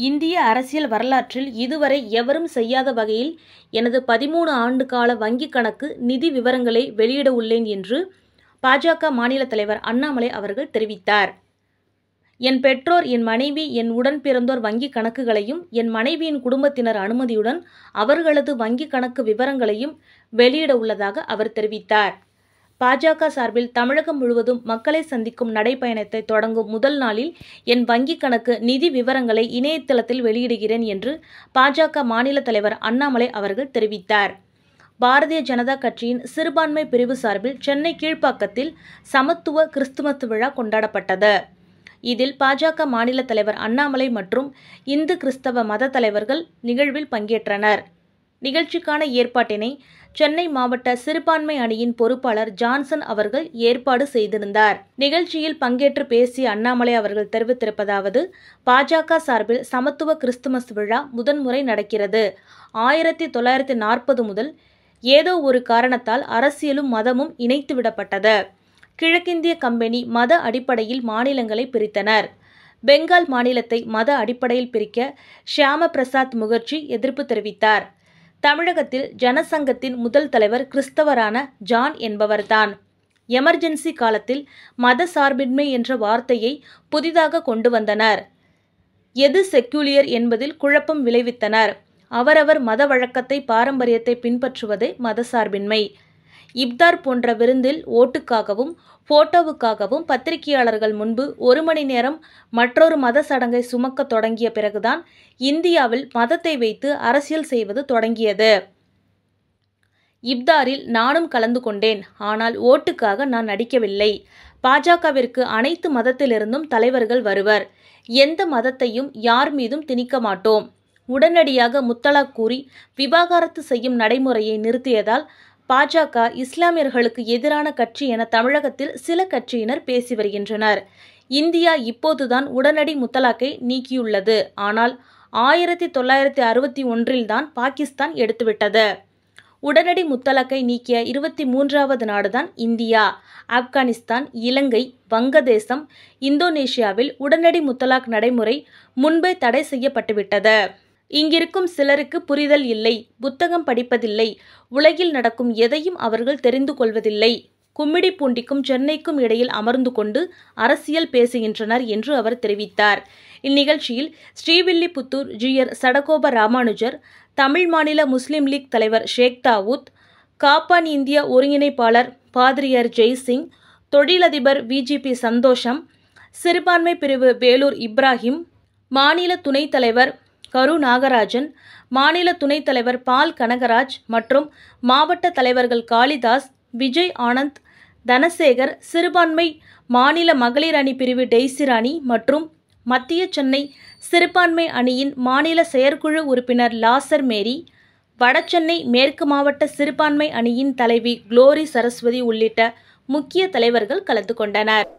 இந்திய அரசியல் வரலாற்றில் இதுவரை எவரும் செய்யாத வகையில் எனது பதிமூணு ஆண்டு கால வங்கிக் கணக்கு நிதி விவரங்களை வெளியிட உள்ளேன் என்று பாஜக மாநில தலைவர் அண்ணாமலை அவர்கள் தெரிவித்தார். என் பெற்றோர், என் மனைவி, என் உடன் பிறந்தோர் வங்கிக் கணக்குகளையும், என் மனைவியின் குடும்பத்தினர் அனுமதியுடன் அவர்களது வங்கிக் கணக்கு விவரங்களையும் வெளியிட உள்ளதாக அவர் தெரிவித்தார். பாஜக சார்பில் தமிழகம் முழுவதும் மக்களை சந்திக்கும் நடைபயணத்தை தொடங்கும் முதல் நாளில் என் வங்கிக் கணக்கு நிதி விவரங்களை இணையதளத்தில் வெளியிடுகிறேன் என்று பாஜக மாநில தலைவர் அண்ணாமலை அவர்கள் தெரிவித்தார். பாரதிய ஜனதா கட்சியின் சிறுபான்மை பிரிவு சார்பில் சென்னை கீழ்ப்பாக்கத்தில் சமத்துவ கிறிஸ்துமஸ் விழா கொண்டாடப்பட்டது. இதில் பாஜக மாநில தலைவர் அண்ணாமலை மற்றும் இந்து கிறிஸ்தவ மத தலைவர்கள் நிகழ்வில் பங்கேற்றனர். நிகழ்ச்சிக்கான ஏற்பாட்டினை சென்னை மாவட்ட சிறுபான்மை அணியின் பொறுப்பாளர் ஜான்சன் அவர்கள் ஏற்பாடு செய்திருந்தார். நிகழ்ச்சியில் பங்கேற்று பேசிய அண்ணாமலை அவர்கள் தெரிவித்திருப்பதாவது பாஜக சார்பில் சமத்துவ கிறிஸ்துமஸ் விழா முதன்முறை நடக்கிறது. ஆயிரத்து தொள்ளாயிரத்து நாற்பது முதல் ஏதோ ஒரு காரணத்தால் அரசியலும் மதமும் இணைத்துவிடப்பட்டது. கிழக்கிந்திய கம்பெனி மத அடிப்படையில் மாநிலங்களை பிரித்தனர். பெங்கால் மாநிலத்தை மத அடிப்படையில் பிரிக்க ஷியாமா பிரசாத் முகர்ஜி எதிர்ப்பு தெரிவித்தார். தமிழகத்தில் ஜனசங்கத்தின் முதல் தலைவர் கிறிஸ்தவரான ஜான் என்பவர்தான். எமர்ஜென்சி காலத்தில் மத சார்பின்மை என்ற வார்த்தையை புதிதாக கொண்டு வந்தனர். எது செக்யூலர் என்பதில் குழப்பம் விளைவித்தனர். அவரவர் மத வழக்கத்தை பாரம்பரியத்தை பின்பற்றுவதே மதசார்பின்மை. இப்தார் போன்ற விருந்தில் ஓட்டுக்காகவும் போட்டோவுக்காகவும் பத்திரிகையாளர்கள் முன்பு ஒரு மணி நேரம் மற்றொரு மத சடங்கை சுமக்க தொடங்கிய பிறகுதான் இந்தியாவில் மதத்தை வைத்து அரசியல் செய்வது தொடங்கியது. இப்தாரில் நானும் கலந்து கொண்டேன். ஆனால் ஓட்டுக்காக நான் நடிக்கவில்லை. பாஜகவிற்கு அனைத்து மதத்திலிருந்தும் தலைவர்கள் வருவர். எந்த மதத்தையும் யார் மீதும் திணிக்க மாட்டோம். உடனடியாக முத்தலாக் கூறி விவாகரத்து செய்யும் நடைமுறையை நிறுத்தியதால் பாஜக இஸ்லாமியர்களுக்கு எதிரான கட்சி என தமிழகத்தில் சில கட்சியினர் பேசி வருகின்றனர். இந்தியா இப்போதுதான் உடனடி முத்தலாக்கை நீக்கியுள்ளது. ஆனால் ஆயிரத்து தொள்ளாயிரத்து அறுபத்து ஒன்றில் தான் பாகிஸ்தான் எடுத்துவிட்டது. உடனடி முத்தலாக்கை நீக்கிய இருபத்து மூன்றாவது நாடுதான் இந்தியா. ஆப்கானிஸ்தான், இலங்கை, வங்கதேசம், இந்தோனேஷியாவில் உடனடி முத்தலாக் நடைமுறை முன்பே தடை செய்யப்பட்டுவிட்டது. இங்கிருக்கும் சிலருக்கு புரிதல் இல்லை. புத்தகம் படிப்பதில்லை. உலகில் நடக்கும் எதையும் அவர்கள் தெரிந்து கொள்வதில்லை. கும்மிடிப்பூண்டிக்கும் சென்னைக்கும் இடையில் அமர்ந்து கொண்டு அரசியல் பேசுகின்றனர் என்று அவர் தெரிவித்தார். இந்நிகழ்ச்சியில் Srivilliputhur G. R. Sadagopa Ramanujar, Tamil Maanila Muslim league தலைவர் ஷேக் தாவூத், காப்பான் இந்தியா ஒருங்கிணைப்பாளர் பாதிரியார் ஜெய்சிங், தொழிலதிபர் வி. ஜி. பி. சந்தோஷம், சிறுபான்மை பிரிவு வேலூர் இப்ராஹிம், மாநில துணைத் தலைவர் கரு நாகராஜன், மாநில துணைத் தலைவர் பால் கனகராஜ் மற்றும் மாவட்ட தலைவர்கள் காளிதாஸ், விஜய் ஆனந்த், தனசேகர், சிறுபான்மை மாநில மகளிர் அணி பிரிவு டெய்சிராணி மற்றும் மத்திய சென்னை சிறுபான்மை அணியின் மாநில செயற்குழு உறுப்பினர் லாசர் மேரி, வடசென்னை மேற்கு மாவட்ட சிறுபான்மை அணியின் தலைவி குளோரி சரஸ்வதி உள்ளிட்ட முக்கிய தலைவர்கள் கலந்து கொண்டனர்.